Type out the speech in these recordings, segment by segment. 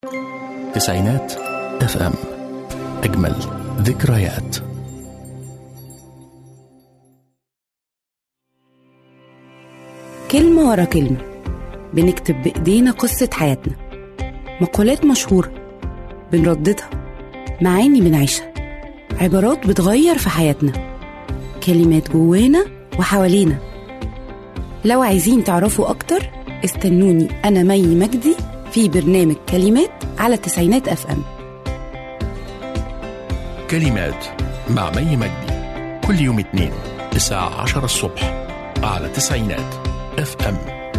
تسعينات اف ام اجمل ذكريات كلمة ورا كلمة بنكتب بإيدينا قصة حياتنا مقولات مشهورة بنرددها معاني بنعيشها عبارات بتغير في حياتنا كلمات جوانا وحوالينا لو عايزين تعرفوا أكتر استنوني أنا مي مجدي في برنامج كلمات على تسعينات أف أم كلمات مع مي مجدي كل يوم اثنين الساعة 10 الصبح على تسعينات اف ام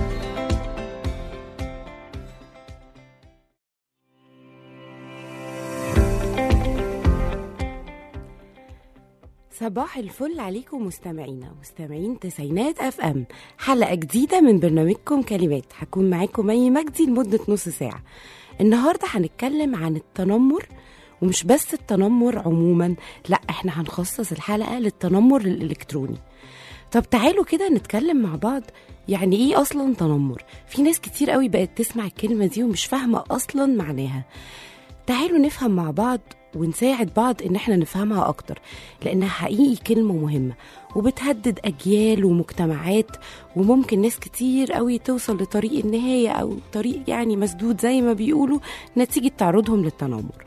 صباح الفل عليكم مستمعينا مستمعين تسعينات اف ام حلقه جديده من برنامجكم كلمات هكون معاكم مي مجدي لمده نص ساعه النهارده هنتكلم عن التنمر ومش بس التنمر عموما لا احنا هنخصص الحلقه للتنمر الالكتروني طب تعالوا كده نتكلم مع بعض يعني ايه اصلا تنمر في ناس كتير قوي بقت تسمع الكلمه دي ومش فاهمه اصلا معناها تعالوا نفهم مع بعض ونساعد بعض ان احنا نفهمها اكتر لانها حقيقي كلمه مهمه وبتهدد اجيال ومجتمعات وممكن ناس كتير قوي توصل لطريق النهايه او طريق يعني مسدود زي ما بيقولوا نتيجه تعرضهم للتنمر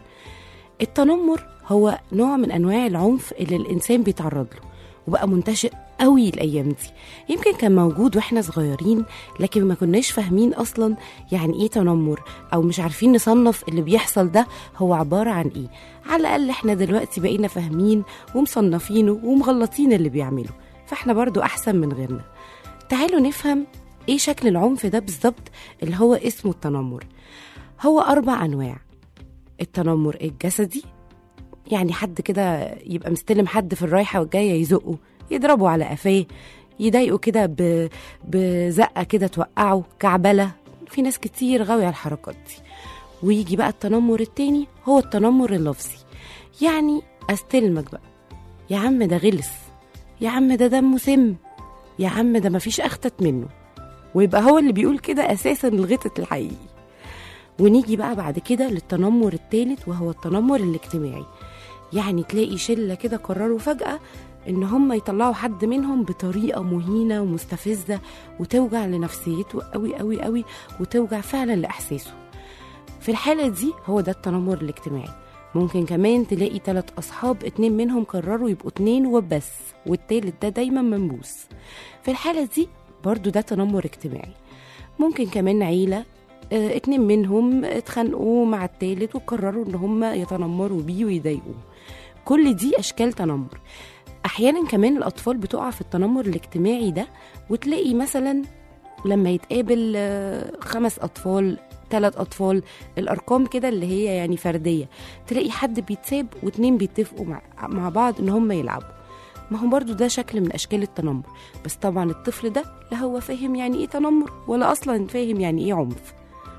التنمر هو نوع من انواع العنف اللي الانسان بيتعرض له وبقى منتشر قوي الايام دي يمكن كان موجود واحنا صغيرين لكن ما كناش فاهمين اصلا يعني ايه تنمر او مش عارفين نصنف اللي بيحصل ده هو عباره عن ايه على الاقل احنا دلوقتي بقينا فاهمين ومصنفينه ومغلطين اللي بيعمله فاحنا برضو احسن من غيرنا تعالوا نفهم ايه شكل العنف ده بالظبط اللي هو اسمه التنمر هو اربع انواع التنمر الجسدي يعني حد كده يبقى مستلم حد في الرايحه والجايه يزقه يضربه على قفاه يضايقه كده ب... بزقه كده توقعه كعبله في ناس كتير غاويه على الحركات دي ويجي بقى التنمر التاني هو التنمر اللفظي يعني استلمك بقى يا عم ده غلس يا عم ده دمه سم يا عم ده مفيش اختت منه ويبقى هو اللي بيقول كده اساسا الغتت الحقيقي ونيجي بقى بعد كده للتنمر التالت وهو التنمر الاجتماعي يعني تلاقي شله كده قرروا فجاه ان هم يطلعوا حد منهم بطريقه مهينه ومستفزه وتوجع لنفسيته قوي قوي قوي وتوجع فعلا لاحساسه في الحاله دي هو ده التنمر الاجتماعي ممكن كمان تلاقي تلات أصحاب اتنين منهم قرروا يبقوا اتنين وبس والتالت ده دايما منبوس في الحالة دي برضو ده تنمر اجتماعي ممكن كمان عيلة اه اتنين منهم اتخانقوا مع التالت وقرروا ان هم يتنمروا بيه ويضايقوه كل دي اشكال تنمر احيانا كمان الاطفال بتقع في التنمر الاجتماعي ده وتلاقي مثلا لما يتقابل اه خمس اطفال ثلاث اطفال الارقام كده اللي هي يعني فرديه تلاقي حد بيتساب واتنين بيتفقوا مع, مع بعض ان هم يلعبوا ما هو برضو ده شكل من اشكال التنمر بس طبعا الطفل ده لا هو فاهم يعني ايه تنمر ولا اصلا فاهم يعني ايه عنف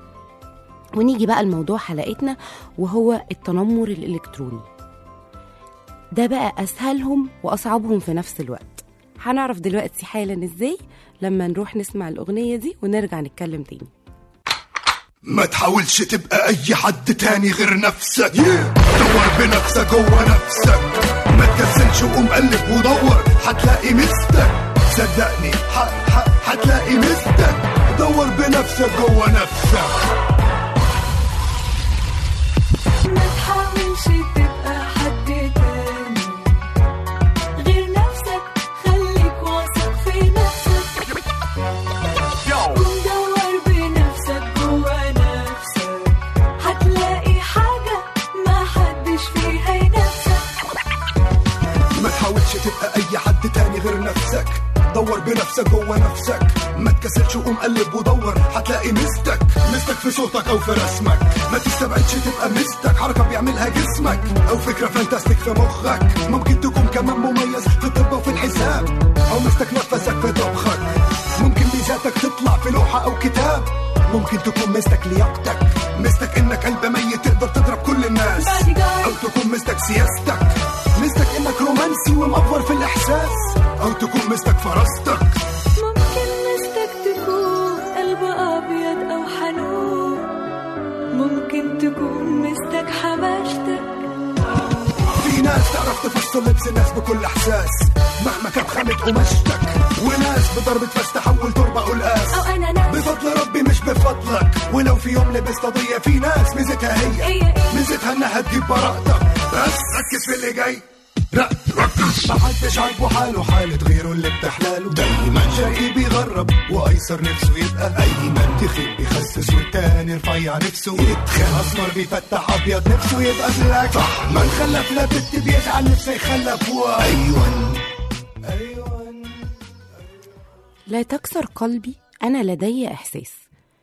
ونيجي بقى لموضوع حلقتنا وهو التنمر الالكتروني ده بقى اسهلهم واصعبهم في نفس الوقت هنعرف دلوقتي حالا ازاي لما نروح نسمع الاغنيه دي ونرجع نتكلم تاني ما تحاولش تبقى اي حد تاني غير نفسك دور بنفسك جوه نفسك ما تكسلش وقوم قلب ودور هتلاقي مستك صدقني ح- ح- هتلاقي مستك دور بنفسك جوه نفسك ما تحاولش تبقى حد تاني غير نفسك خليك واثق في نفسك قوم دور بنفسك جوا نفسك هتلاقي حاجة ما حدش فيها ينافسك ما تحاولش تبقى اي حد تاني غير نفسك دور بنفسك جوه نفسك ما تكسلش وقوم قلب ودور هتلاقي مستك مستك في صوتك او في رسمك ما تستبعدش تبقى مستك حركه بيعملها جسمك او فكره فانتاستيك في مخك ممكن تكون كمان مميز في الطب وفي الحساب او مستك نفسك في طبخك ممكن ميزاتك تطلع في لوحه او كتاب ممكن تكون مستك لياقتك مستك انك قلب ميت تقدر تضرب كل الناس Bodyguard. او تكون مستك سياستك مستك انك رومانسي ومأفور في الاحساس او تكون مستك فراستك ممكن مستك تكون قلب أبيض أو حنون ممكن ممكن تكون مستك حماشتك في ناس تعرف تفصل لبس الناس بكل احساس مهما كان خامة قماشتك وناس بضربة فاس تحول تربة قلقاس أو أنا ناس بفضل ربي مش بفضلك ولو في يوم لبست قضية في ناس ميزتها هي هي إيه؟ ميزتها انها تجيب براءتك بس ركز في اللي جاي لا ركز ما حدش عاجبه حاله حالة غيره اللي بتحلاله دايما شقي بيغرب وايسر نفسه يبقى ايمن تخيل بيخسس والتاني رفيع نفسه يتخان اسمر بيفتح ابيض نفسه يبقى بلاك صح من خلف لا بنت بيزعل نفسه يخلف ايوان ايوان لا تكسر قلبي أنا لدي إحساس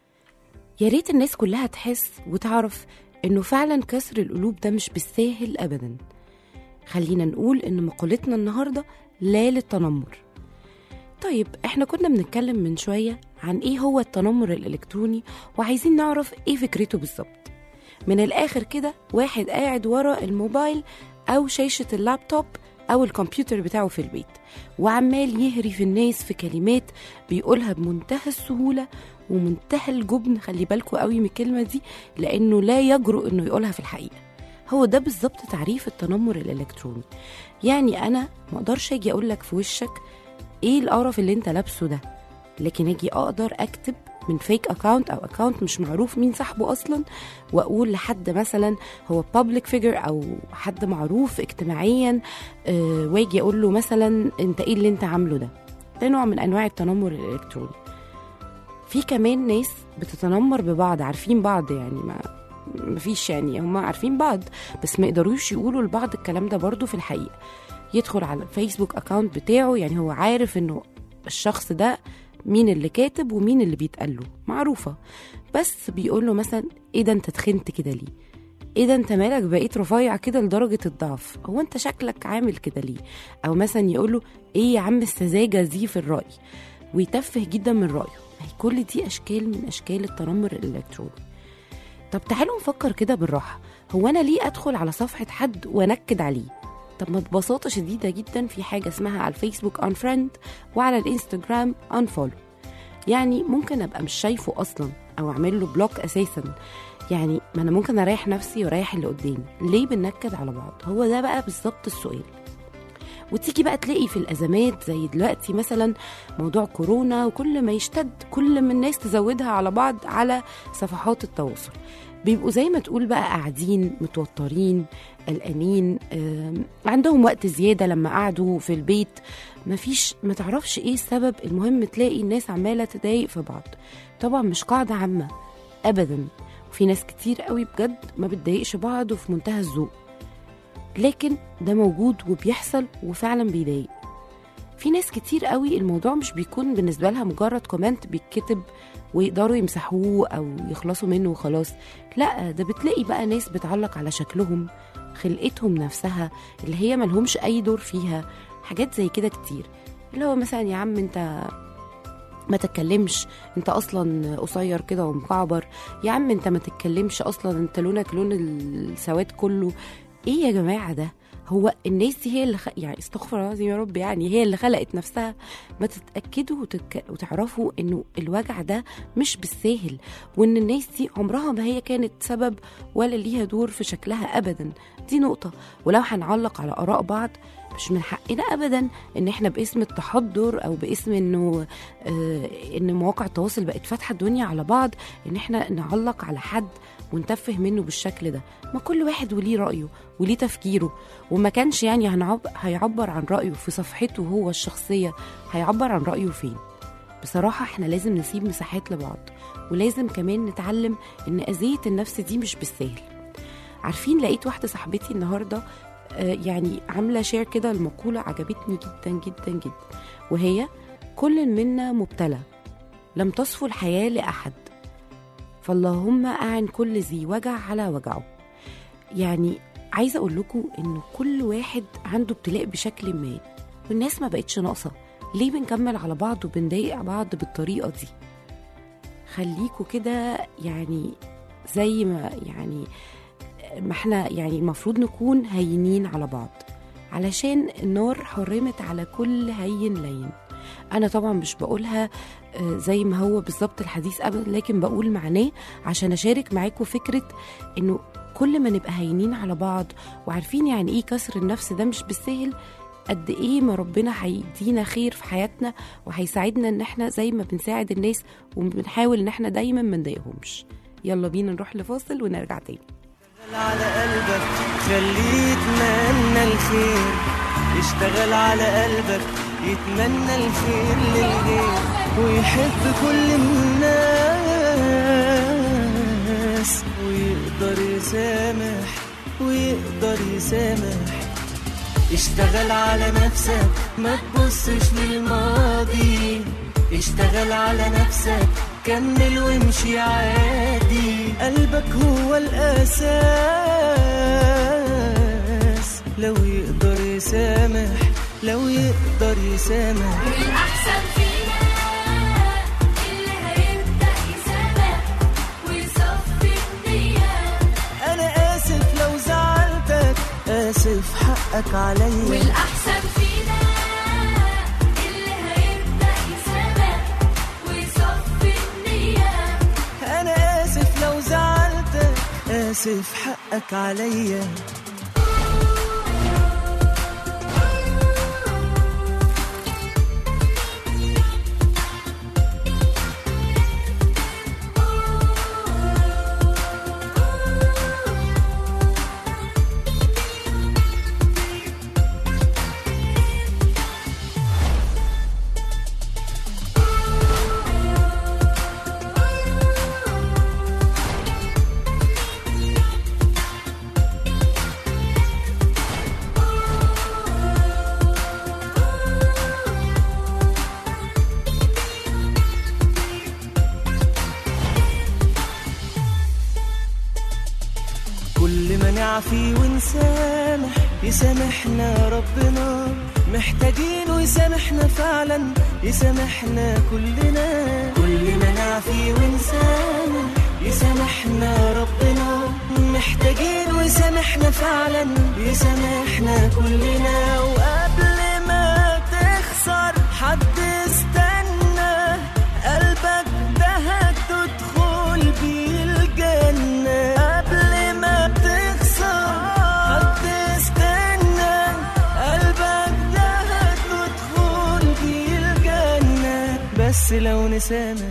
يا ريت الناس كلها تحس وتعرف إنه فعلا كسر القلوب ده مش بالساهل أبدا خلينا نقول إن مقولتنا النهاردة لا للتنمر طيب احنا كنا بنتكلم من شوية عن ايه هو التنمر الإلكتروني وعايزين نعرف ايه فكرته بالظبط من الآخر كده واحد قاعد ورا الموبايل أو شاشة اللابتوب أو الكمبيوتر بتاعه في البيت وعمال يهري في الناس في كلمات بيقولها بمنتهى السهولة ومنتهى الجبن خلي بالكوا قوي من الكلمة دي لأنه لا يجرؤ إنه يقولها في الحقيقة هو ده بالظبط تعريف التنمر الإلكتروني يعني أنا ما أقدرش أجي أقول لك في وشك إيه القرف اللي أنت لابسه ده لكن أجي أقدر أكتب من فيك اكاونت او اكاونت مش معروف مين صاحبه اصلا واقول لحد مثلا هو بابليك فيجر او حد معروف اجتماعيا آه، واجي اقول له مثلا انت ايه اللي انت عامله ده ده نوع من انواع التنمر الالكتروني في كمان ناس بتتنمر ببعض عارفين بعض يعني ما مفيش يعني هم عارفين بعض بس ما يقدروش يقولوا لبعض الكلام ده برضو في الحقيقة يدخل على الفيسبوك اكاونت بتاعه يعني هو عارف انه الشخص ده مين اللي كاتب ومين اللي بيتقال له معروفة بس بيقول له مثلا ايه ده انت تخنت كده ليه ايه ده انت مالك بقيت رفيع كده لدرجة الضعف هو انت شكلك عامل كده ليه او مثلا يقول له ايه يا عم السذاجة دي في الرأي ويتفه جدا من رأيه ما هي كل دي اشكال من اشكال التنمر الالكتروني طب تعالوا نفكر كده بالراحة هو انا ليه ادخل على صفحة حد وانكد عليه طب ما ببساطة شديدة جدا في حاجة اسمها على الفيسبوك ان فريند وعلى الانستجرام ان فولو يعني ممكن ابقى مش شايفه اصلا او اعمل له بلوك اساسا يعني ما انا ممكن اريح نفسي واريح اللي قدامي ليه بننكد على بعض هو ده بقى بالظبط السؤال وتيجي بقى تلاقي في الازمات زي دلوقتي مثلا موضوع كورونا وكل ما يشتد كل ما الناس تزودها على بعض على صفحات التواصل بيبقوا زي ما تقول بقى قاعدين متوترين قلقانين آم، عندهم وقت زياده لما قعدوا في البيت مفيش ما تعرفش ايه السبب المهم تلاقي الناس عماله تضايق في بعض طبعا مش قاعده عامه ابدا وفي ناس كتير قوي بجد ما بتضايقش بعض وفي منتهى الذوق لكن ده موجود وبيحصل وفعلا بيضايق في ناس كتير قوي الموضوع مش بيكون بالنسبة لها مجرد كومنت بيتكتب ويقدروا يمسحوه أو يخلصوا منه وخلاص لا ده بتلاقي بقى ناس بتعلق على شكلهم خلقتهم نفسها اللي هي ملهمش أي دور فيها حاجات زي كده كتير اللي هو مثلا يا عم انت ما تتكلمش انت اصلا قصير كده ومكعبر يا عم انت ما تتكلمش اصلا انت لونك لون السواد كله ايه يا جماعه ده هو الناس دي هي اللي خ... يعني استغفر الله العظيم يا رب يعني هي اللي خلقت نفسها ما تتاكدوا وتك... وتعرفوا انه الوجع ده مش بالساهل وان الناس دي عمرها ما هي كانت سبب ولا ليها دور في شكلها ابدا دي نقطه ولو هنعلق على اراء بعض مش من حقنا ابدا ان احنا باسم التحضر او باسم انه آه ان مواقع التواصل بقت فاتحه الدنيا على بعض ان احنا نعلق على حد ونتفه منه بالشكل ده ما كل واحد وليه رايه وليه تفكيره وما كانش يعني هنعب... هيعبر عن رايه في صفحته هو الشخصيه هيعبر عن رايه فين بصراحه احنا لازم نسيب مساحات لبعض ولازم كمان نتعلم ان اذيه النفس دي مش بالسهل عارفين لقيت واحده صاحبتي النهارده آه، يعني عامله شير كده المقوله عجبتني جدا جدا جدا وهي كل منا مبتلى لم تصفو الحياه لاحد فاللهم أعن كل ذي وجع على وجعه يعني عايزة أقول لكم إن كل واحد عنده ابتلاء بشكل ما والناس ما بقتش ناقصة ليه بنكمل على بعض وبنضايق بعض بالطريقة دي خليكوا كده يعني زي ما يعني ما احنا يعني المفروض نكون هينين على بعض علشان النار حرمت على كل هين لين انا طبعا مش بقولها آه، زي ما هو بالظبط الحديث ابدا لكن بقول معناه عشان اشارك معاكم فكره انه كل ما نبقى هينين على بعض وعارفين يعني ايه كسر النفس ده مش بالسهل قد ايه ما ربنا هيدينا خير في حياتنا وهيساعدنا ان احنا زي ما بنساعد الناس وبنحاول ان احنا دايما ما نضايقهمش يلا بينا نروح لفاصل ونرجع تاني على قلبك خليه يتمنى الخير اشتغل على قلبك يتمنى الخير للغير ويحب كل الناس ويقدر يسامح ويقدر يسامح اشتغل على نفسك ما تبصش للماضي اشتغل على نفسك كمل وامشي عادي قلبك هو الأساس لو يقدر يسامح لو يقدر يسامح والأحسن فينا اللي هيبدأ يسامح ويصفي النية أنا آسف لو زعلتك آسف حقك عليا والأحسن فينا اللي هيبدأ يسامح ويصفي النية أنا آسف لو زعلتك آسف حقك عليا كل ما نعفي ونسامح يسامحنا ربنا محتاجين ويسامحنا فعلا يسامحنا كلنا كل ما نعفي ونسامح يسامحنا ربنا محتاجين ويسامحنا فعلا يسامحنا كلنا وقبل ما تخسر حد استنى قلبك ده هتدخل بيه الجنة قبل ما تخسر حد استنى قلبك ده هتدخل بيه الجنة بس لو نسامح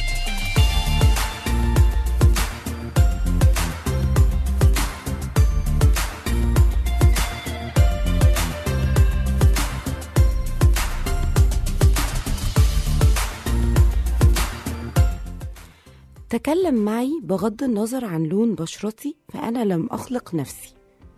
تكلم معي بغض النظر عن لون بشرتي فأنا لم أخلق نفسي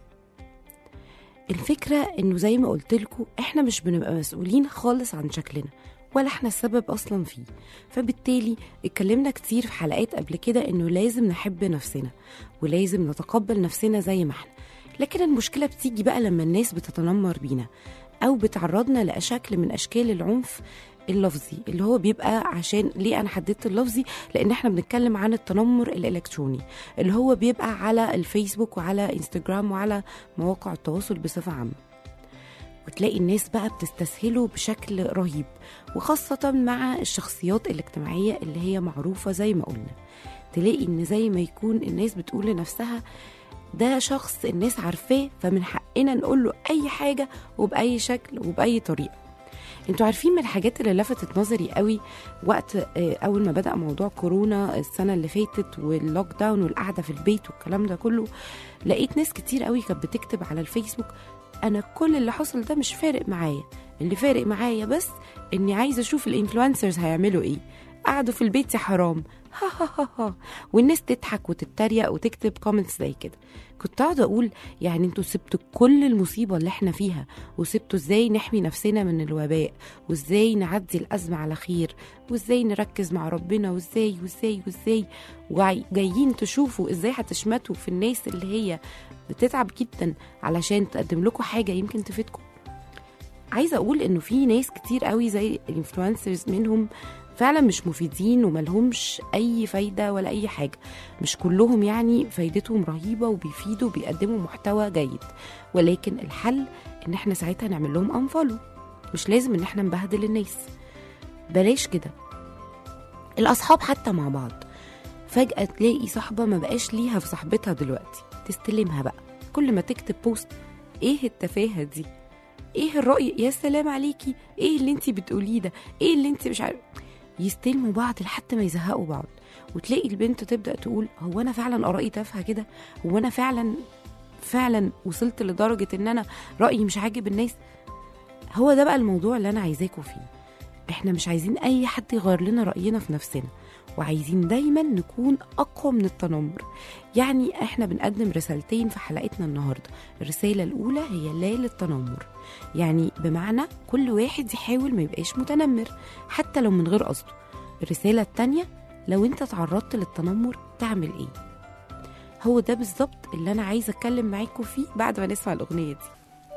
الفكرة إنه زي ما قلت لكم إحنا مش بنبقى مسؤولين خالص عن شكلنا ولا إحنا السبب أصلا فيه فبالتالي اتكلمنا كتير في حلقات قبل كده إنه لازم نحب نفسنا ولازم نتقبل نفسنا زي ما إحنا لكن المشكلة بتيجي بقى لما الناس بتتنمر بينا أو بتعرضنا لأشكال من أشكال العنف اللفظي اللي هو بيبقى عشان ليه انا حددت اللفظي لان احنا بنتكلم عن التنمر الالكتروني اللي هو بيبقى على الفيسبوك وعلى انستجرام وعلى مواقع التواصل بصفه عامه وتلاقي الناس بقى بتستسهله بشكل رهيب وخاصة مع الشخصيات الاجتماعية اللي هي معروفة زي ما قلنا تلاقي ان زي ما يكون الناس بتقول لنفسها ده شخص الناس عارفاه فمن حقنا نقول له اي حاجة وبأي شكل وبأي طريقة انتوا عارفين من الحاجات اللي لفتت نظري قوي وقت آه، اول ما بدا موضوع كورونا السنه اللي فاتت واللوك داون والقعده في البيت والكلام ده كله لقيت ناس كتير قوي كانت بتكتب على الفيسبوك انا كل اللي حصل ده مش فارق معايا اللي فارق معايا بس اني عايزه اشوف الانفلونسرز هيعملوا ايه قعدوا في البيت يا حرام ها ها ها ها والناس تضحك وتتريق وتكتب كومنتس زي كده كنت قاعده اقول يعني انتوا سبتوا كل المصيبه اللي احنا فيها وسبتوا ازاي نحمي نفسنا من الوباء وازاي نعدي الازمه على خير وازاي نركز مع ربنا وازاي وازاي وازاي وجايين تشوفوا ازاي هتشمتوا في الناس اللي هي بتتعب جدا علشان تقدم لكم حاجه يمكن تفيدكم عايزه اقول انه في ناس كتير قوي زي الانفلونسرز منهم فعلا مش مفيدين وملهمش اي فايده ولا اي حاجه مش كلهم يعني فايدتهم رهيبه وبيفيدوا وبيقدموا محتوى جيد ولكن الحل ان احنا ساعتها نعمل لهم انفولو مش لازم ان احنا نبهدل الناس بلاش كده الاصحاب حتى مع بعض فجأة تلاقي صاحبة ما بقاش ليها في صاحبتها دلوقتي تستلمها بقى كل ما تكتب بوست ايه التفاهة دي ايه الرأي يا سلام عليكي ايه اللي انتي بتقوليه ده ايه اللي انتي مش عارف يستلموا بعض لحد ما يزهقوا بعض وتلاقي البنت تبدأ تقول هو انا فعلا آرائي تافهة كده هو انا فعلا فعلا وصلت لدرجة ان انا رأيي مش عاجب الناس هو ده بقى الموضوع اللي انا عايزاكوا فيه احنا مش عايزين اي حد يغير لنا رأينا في نفسنا وعايزين دايما نكون اقوى من التنمر يعني احنا بنقدم رسالتين في حلقتنا النهارده الرساله الاولى هي لا للتنمر يعني بمعنى كل واحد يحاول ما يبقاش متنمر حتى لو من غير قصده الرساله التانية لو انت تعرضت للتنمر تعمل ايه هو ده بالظبط اللي انا عايزه اتكلم معاكم فيه بعد ما نسمع الاغنيه دي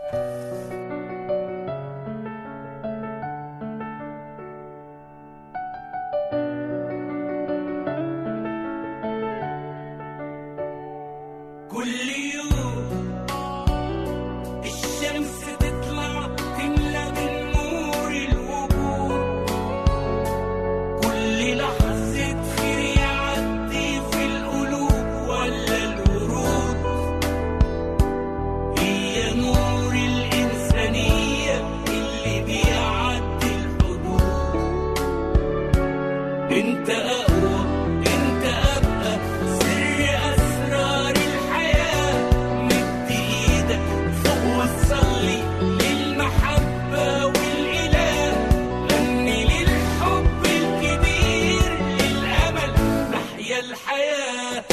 كل يوم الشمس تطلع تملى بالنور الوجود كل لحظة خير يعدي في القلوب ولا الورود هي نور الإنسانية اللي بيعدي الحدود انت اقوى انت ابقى سر اسرار الحياه مد ايدك فوق وصلي للمحبه والاله غني للحب الكبير للامل نحيا الحياه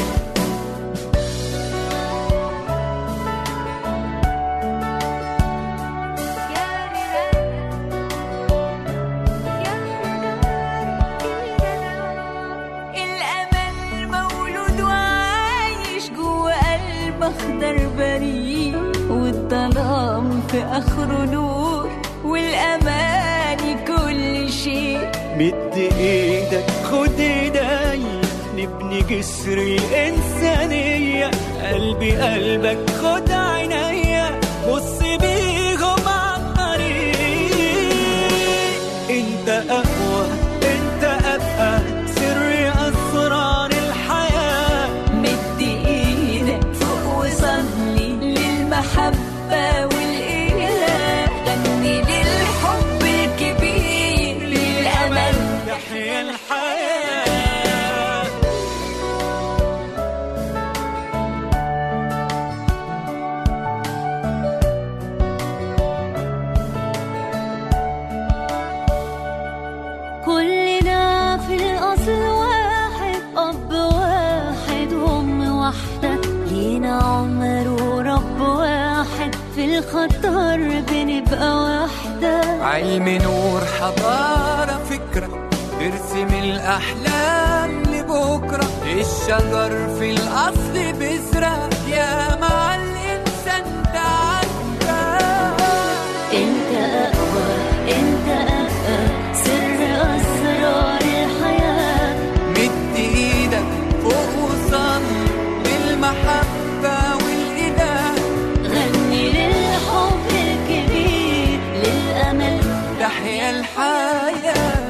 الأمل مولود وعايش جوه قلب أخضر بريء والظلام في آخره نور والأماني كل شيء مد ايدك خد ايدي نبني جسر الانسانيه قلبي قلبك خد عينيا بص بيهم عالطريق انت اقوى انت ابقى سر اسرار الحياه مد إيدك فوق وصلي للمحبة والإله غني للحب الكبير للأمل يحيى الحياه كلنا في الأصل واحد أب واحد وأم واحدة لينا عمر ورب واحد في الخطر بنبقى واحدة علم نور حضارة فكرة ترسم الأحلام لبكرة الشجر في الأصل بذرة يا مع الإنسان تعدى أنت أقوى أنت أبقى سر أسرار الحياة مد إيدك فوق وصل للمحبة والإله غني للحب الكبير للأمل تحيا الحياة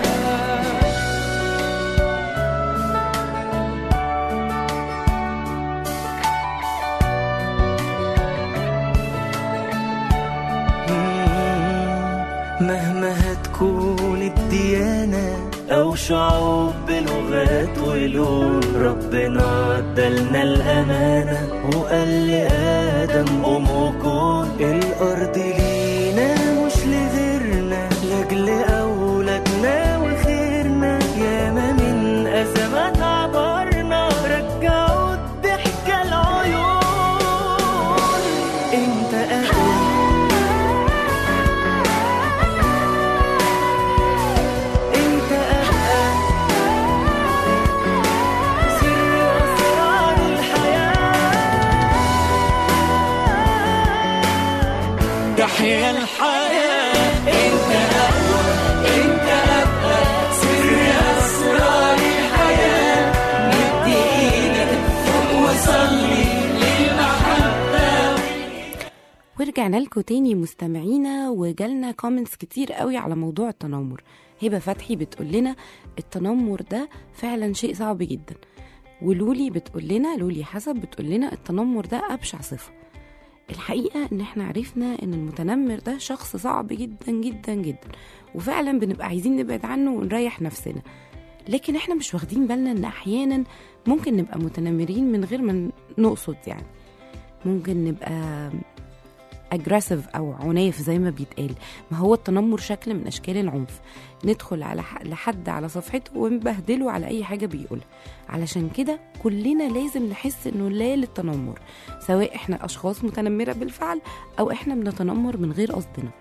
مهما هتكون الديانة أو شعوب بلغات ولون ربنا ادالنا الأمانة وقال لآدم قوم وكون الأرض لينا مش لغيرنا لأجل أولادنا وخيرنا ياما من أزمات عبرنا رجعوا الضحكة العيون انت أقوى انت أبقى سر أسرار الحياة تحيا الحياة انت أقوى انت أبقى سر أسرار الحياة مد ايدك فوق وصلي للمحبة ورجعنا لكم تاني مستمعينا وجالنا كومنتس كتير قوي على موضوع التنمر هبه فتحي بتقول لنا التنمر ده فعلا شيء صعب جدا ولولي بتقول لنا لولي حسب بتقول لنا التنمر ده ابشع صفه الحقيقه ان احنا عرفنا ان المتنمر ده شخص صعب جدا جدا جدا وفعلا بنبقى عايزين نبعد عنه ونريح نفسنا لكن احنا مش واخدين بالنا ان احيانا ممكن نبقى متنمرين من غير ما نقصد يعني ممكن نبقى اجريسيف او عناف زي ما بيتقال ما هو التنمر شكل من اشكال العنف ندخل على ح- لحد على صفحته ونبهدله على اي حاجه بيقولها علشان كده كلنا لازم نحس انه لا للتنمر سواء احنا اشخاص متنمره بالفعل او احنا بنتنمر من غير قصدنا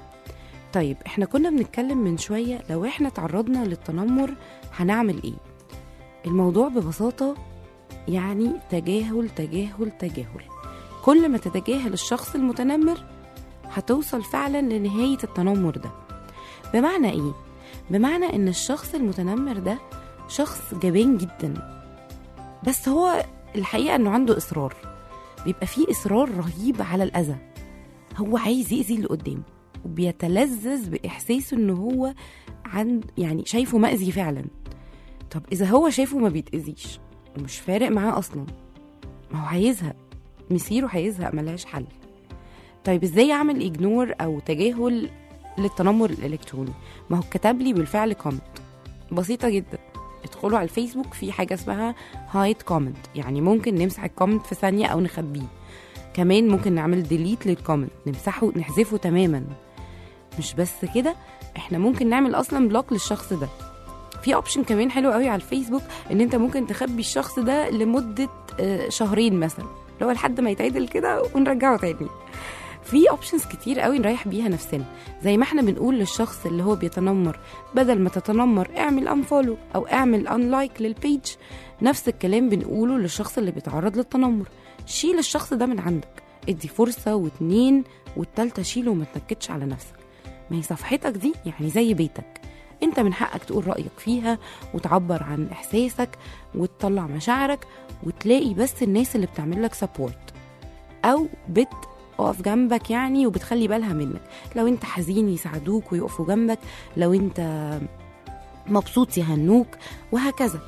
طيب احنا كنا بنتكلم من شويه لو احنا تعرضنا للتنمر هنعمل ايه الموضوع ببساطه يعني تجاهل تجاهل تجاهل كل ما تتجاهل الشخص المتنمر هتوصل فعلا لنهاية التنمر ده بمعنى ايه؟ بمعنى ان الشخص المتنمر ده شخص جبان جدا بس هو الحقيقة انه عنده اصرار بيبقى فيه اصرار رهيب على الاذى هو عايز يأذي اللي قدامه وبيتلذذ باحساسه ان هو عند يعني شايفه مأذي فعلا طب اذا هو شايفه ما بيتأذيش ومش فارق معاه اصلا ما هو هيزهق مسيره هيزهق ملهاش حل طيب ازاي اعمل اجنور او تجاهل للتنمر الالكتروني ما هو كتب لي بالفعل كومنت بسيطه جدا ادخلوا على الفيسبوك في حاجه اسمها هايد كومنت يعني ممكن نمسح الكومنت في ثانيه او نخبيه كمان ممكن نعمل ديليت للكومنت نمسحه نحذفه تماما مش بس كده احنا ممكن نعمل اصلا بلوك للشخص ده في اوبشن كمان حلو قوي على الفيسبوك ان انت ممكن تخبي الشخص ده لمده آه، شهرين مثلا اللي هو لحد ما يتعدل كده ونرجعه تاني في اوبشنز كتير قوي نريح بيها نفسنا زي ما احنا بنقول للشخص اللي هو بيتنمر بدل ما تتنمر اعمل انفولو او اعمل انلايك للبيج نفس الكلام بنقوله للشخص اللي بيتعرض للتنمر شيل الشخص ده من عندك ادي فرصة واتنين والتالتة شيله وما تنكدش على نفسك ما هي صفحتك دي يعني زي بيتك انت من حقك تقول رأيك فيها وتعبر عن احساسك وتطلع مشاعرك وتلاقي بس الناس اللي بتعمل لك سبورت او بت اقف جنبك يعني وبتخلي بالها منك لو انت حزين يساعدوك ويقفوا جنبك لو انت مبسوط يهنوك وهكذا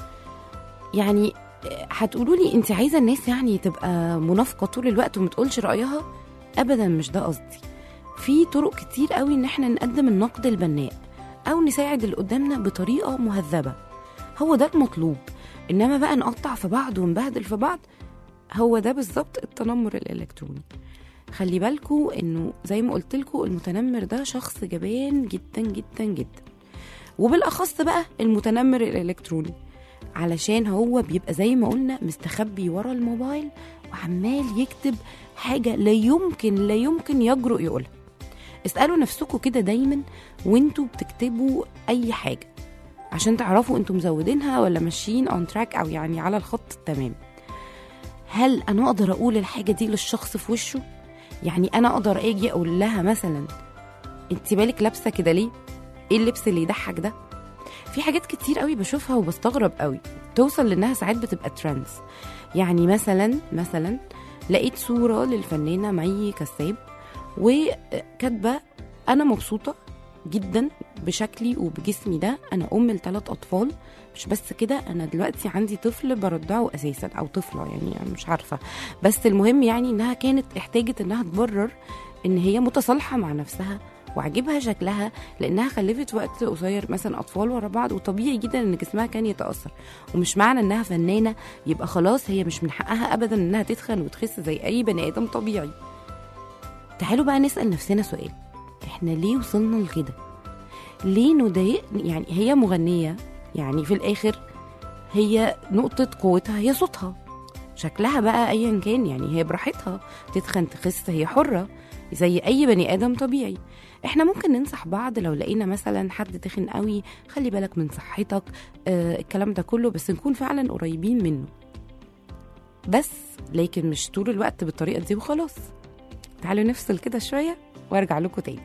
يعني هتقولوا لي انت عايزه الناس يعني تبقى منافقه طول الوقت وما تقولش رايها ابدا مش ده قصدي في طرق كتير قوي ان احنا نقدم النقد البناء او نساعد اللي قدامنا بطريقه مهذبه هو ده المطلوب انما بقى نقطع في بعض ونبهدل في بعض هو ده بالظبط التنمر الالكتروني خلي بالكوا انه زي ما قلت لكوا المتنمر ده شخص جبان جدا جدا جدا وبالاخص بقى المتنمر الالكتروني علشان هو بيبقى زي ما قلنا مستخبي ورا الموبايل وعمال يكتب حاجه لا يمكن لا يمكن يجرؤ يقولها اسالوا نفسكم كده دايما وانتوا بتكتبوا اي حاجه عشان تعرفوا انتوا مزودينها ولا ماشيين اون تراك او يعني على الخط التمام هل انا اقدر اقول الحاجه دي للشخص في وشه يعني انا اقدر اجي اقول لها مثلا انت بالك لابسه كده ليه ايه اللبس اللي يضحك ده في حاجات كتير قوي بشوفها وبستغرب قوي توصل لانها ساعات بتبقى ترندز يعني مثلا مثلا لقيت صوره للفنانه مي كساب وكاتبه انا مبسوطه جدا بشكلي وبجسمي ده انا ام لثلاث اطفال مش بس كده انا دلوقتي عندي طفل برضعه اساسا او طفله يعني أنا مش عارفه بس المهم يعني انها كانت احتاجت انها تبرر ان هي متصالحه مع نفسها وعجبها شكلها لانها خلفت وقت قصير مثلا اطفال ورا بعض وطبيعي جدا ان جسمها كان يتاثر ومش معنى انها فنانه يبقى خلاص هي مش من حقها ابدا انها تتخن وتخس زي اي بني ادم طبيعي تعالوا بقى نسال نفسنا سؤال احنا ليه وصلنا لكده ليه نضايق يعني هي مغنيه يعني في الاخر هي نقطه قوتها هي صوتها شكلها بقى ايا كان يعني هي براحتها تتخن تخس هي حره زي اي بني ادم طبيعي احنا ممكن ننصح بعض لو لقينا مثلا حد تخن قوي خلي بالك من صحتك آه الكلام ده كله بس نكون فعلا قريبين منه بس لكن مش طول الوقت بالطريقه دي وخلاص تعالوا نفصل كده شويه وارجع لكم تاني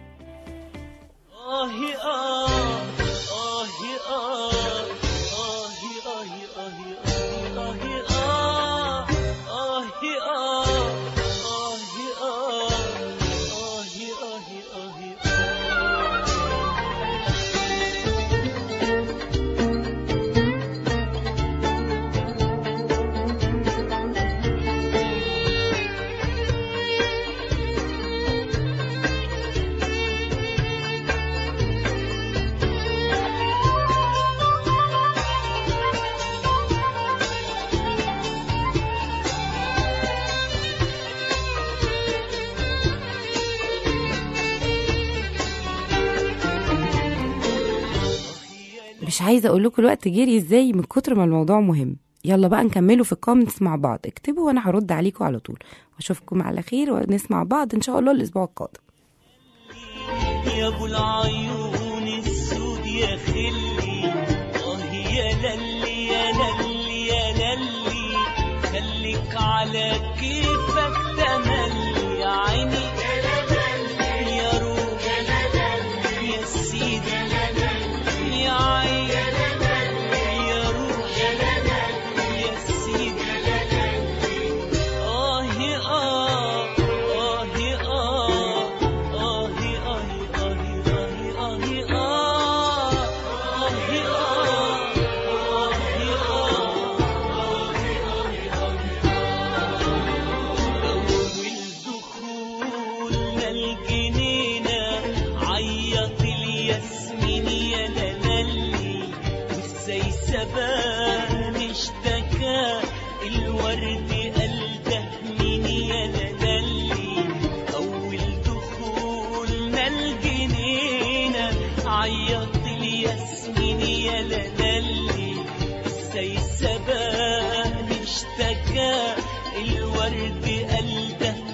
آهي آه آهي آه آهي آهي آهي آهي آهي آه آهي آه آهي آه آهي آهي آهي مش عايزه اقول لكم الوقت جري ازاي من كتر ما الموضوع مهم يلا بقى نكمله في الكومنتس مع بعض اكتبوا وانا هرد عليكم على طول واشوفكم على خير ونسمع بعض ان شاء الله الاسبوع القادم يا ابو العيون السود يا خلي اه يا للي يا للي يا للي خليك على كيفك تملي يا عيني يا روح يا سيدي يا عين يا روح يا سيدي آه آه آه آه آه آه آه آه أول دخولنا الجنينة عيط الياسمين يا لالي والسيسبان اشتكى الورد قال ده مين يا لالي أول دخولنا الجنينة عيط الياسمين يا لالي السيسبان اشتكى الورد قال ده